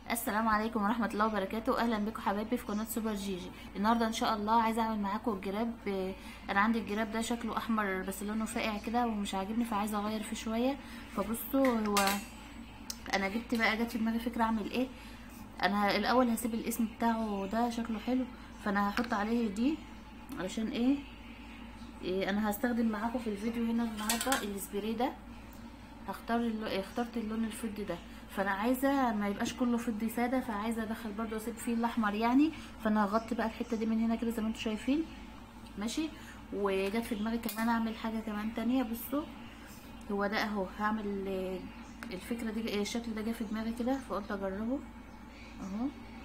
السلام عليكم ورحمة الله وبركاته اهلا بكم حبايبي في قناة سوبر جيجي النهاردة ان شاء الله عايزة اعمل معاكم الجراب آه، انا عندي الجراب ده شكله احمر بس لونه فاقع كده ومش عاجبني فعايزة اغير فيه شوية فبصوا هو انا جبت بقى جت في دماغي فكرة اعمل ايه انا الاول هسيب الاسم بتاعه ده شكله حلو فانا هحط عليه دي علشان ايه, إيه انا هستخدم معاكم في الفيديو هنا النهارده السبراي ده هختار اللو... اخترت اللون الفضي ده فانا عايزه ما يبقاش كله فضي ساده فعايزه ادخل برضو اسيب فيه الاحمر يعني فانا هغطي بقى الحته دي من هنا كده زي ما انتم شايفين ماشي وجت في دماغي كمان اعمل حاجه كمان تانية بصوا هو ده اهو هعمل آه، الفكره دي آه، الشكل ده جه في دماغي كده فقلت اجربه اهو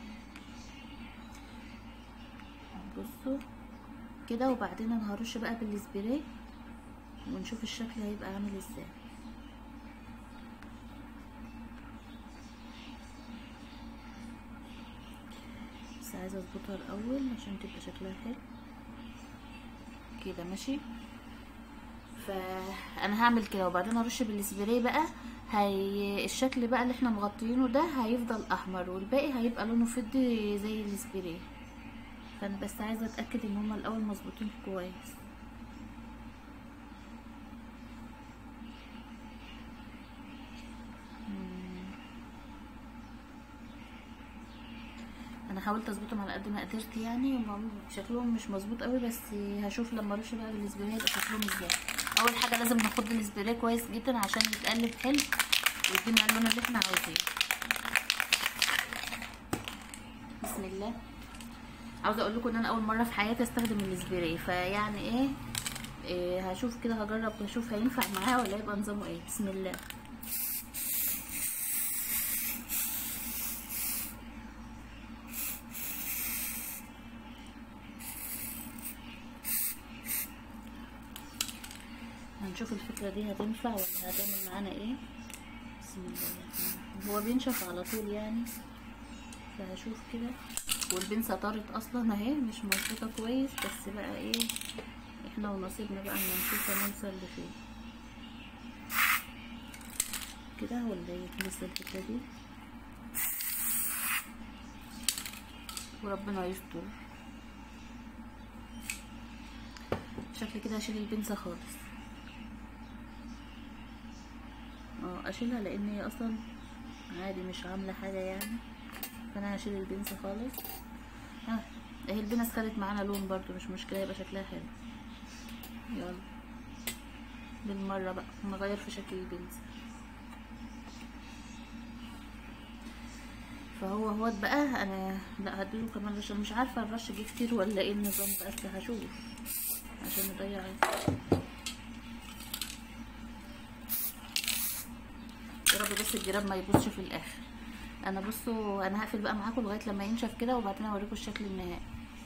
بصوا كده وبعدين انا هرش بقى بالسبراي ونشوف الشكل هيبقى عامل ازاي بس عايزه اظبطها الاول عشان تبقى شكلها حلو كده ماشي فانا هعمل كده وبعدين ارش بالسبراي بقى هي الشكل بقى اللي احنا مغطيينه ده هيفضل احمر والباقي هيبقى لونه فضي زي السبراي فانا بس عايزه اتاكد ان هما الاول مظبوطين كويس انا حاولت اظبطهم على قد ما قدرت يعني هم شكلهم مش مظبوط قوي بس هشوف لما ارش بقى بالسبراي يبقى شكلهم ازاي اول حاجه لازم ناخد السبراي كويس جدا عشان يتقلب حلو ويدينا اللون اللي احنا عاوزينه بسم الله عاوزه اقول لكم ان انا اول مره في حياتي استخدم السبراي فيعني ايه, إيه هشوف كده هجرب واشوف هينفع معايا ولا يبقى نظامه ايه بسم الله هنشوف الفكرة دي هتنفع ولا هتعمل معانا ايه بسم الله هو بينشف على طول يعني فهشوف كده والبنسة طارت اصلا اهي مش مظبوطة كويس بس بقى ايه احنا ونصيبنا بقى اما نشوف هنوصل لفين كده ولا ايه لسه الفكرة دي وربنا يستر شكل كده هشيل البنسة خالص اه اشيلها لان هي اصلا عادي مش عامله حاجه يعني فانا هشيل البنسة خالص ها اهي البنس خدت معانا لون برضو مش مشكله يبقى شكلها حلو يلا بالمره بقى نغير في شكل البنسة فهو هو بقى انا لا هديله كمان رشه مش عارفه الرش جه كتير ولا ايه النظام بس هشوف عشان نضيع يا رب بس الجراب ما يبصش في الاخر انا بصوا انا هقفل بقى معاكم لغايه لما ينشف كده وبعدين اوريكم الشكل النهائي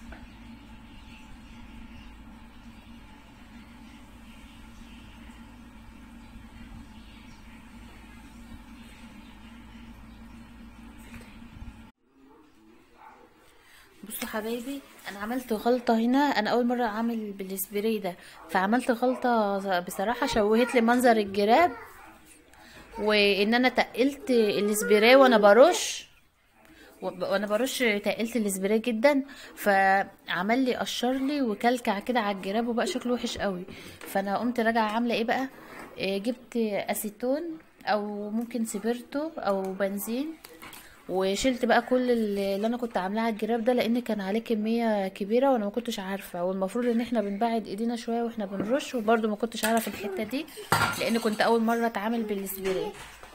بصوا حبايبي انا عملت غلطه هنا انا اول مره اعمل بالسبراي ده فعملت غلطه بصراحه شوهت لي منظر الجراب وان انا تقلت السبراي وانا برش وانا برش تقلت السبراي جدا فعمل لي قشر لي وكلكع كده على الجراب وبقى شكله وحش قوي فانا قمت راجعه عامله ايه بقى إيه جبت اسيتون او ممكن سبرتو او بنزين وشلت بقى كل اللي انا كنت عاملاه على الجراب ده لان كان عليه كميه كبيره وانا ما كنتش عارفه والمفروض ان احنا بنبعد ايدينا شويه واحنا بنرش وبرده ما كنتش عارفه الحته دي لان كنت اول مره اتعامل بالسبراي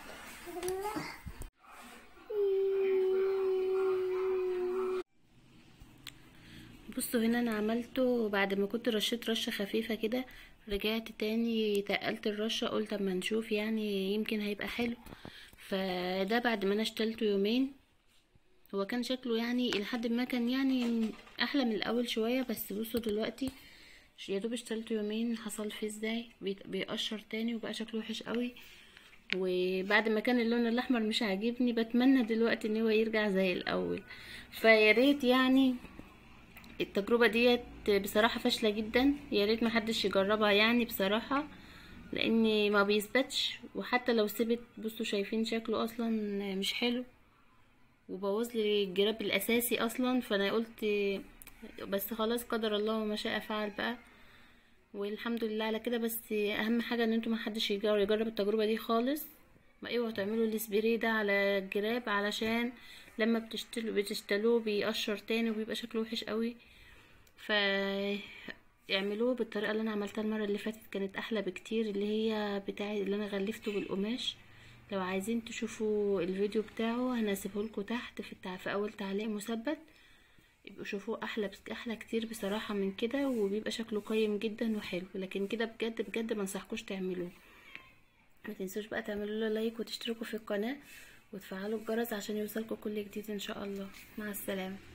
بصوا هنا انا عملته بعد ما كنت رشيت رشه خفيفه كده رجعت تاني تقلت الرشه قلت اما نشوف يعني يمكن هيبقى حلو فده بعد ما انا اشتلته يومين هو كان شكله يعني لحد ما كان يعني احلى من الاول شويه بس بصوا دلوقتي يا دوب اشتلته يومين حصل فيه ازاي بيقشر تاني وبقى شكله وحش قوي وبعد ما كان اللون الاحمر مش عاجبني بتمنى دلوقتي ان هو يرجع زي الاول فيا ريت يعني التجربه ديت بصراحه فاشله جدا يا ريت محدش يجربها يعني بصراحه لان ما بيثبتش وحتى لو ثبت بصوا شايفين شكله اصلا مش حلو وبوظ لي الجراب الاساسي اصلا فانا قلت بس خلاص قدر الله وما شاء فعل بقى والحمد لله على كده بس اهم حاجه ان انتوا ما حدش يجرب يجرب التجربه دي خالص ما اوعوا تعملوا السبراي ده على الجراب علشان لما بتشتلوا بتشتلوه بيقشر تاني وبيبقى شكله وحش قوي ف اعملوه بالطريقه اللي انا عملتها المره اللي فاتت كانت احلى بكتير اللي هي بتاعي اللي انا غلفته بالقماش لو عايزين تشوفوا الفيديو بتاعه هنسيبه لكم تحت في, التع... في اول تعليق مثبت يبقوا شوفوه احلى بس... احلى كتير بصراحه من كده وبيبقى شكله قيم جدا وحلو لكن كده بجد بجد ما انصحكوش تعملوه ما تنسوش بقى تعملوا له لايك وتشتركوا في القناه وتفعلوا الجرس عشان يوصلكم كل جديد ان شاء الله مع السلامه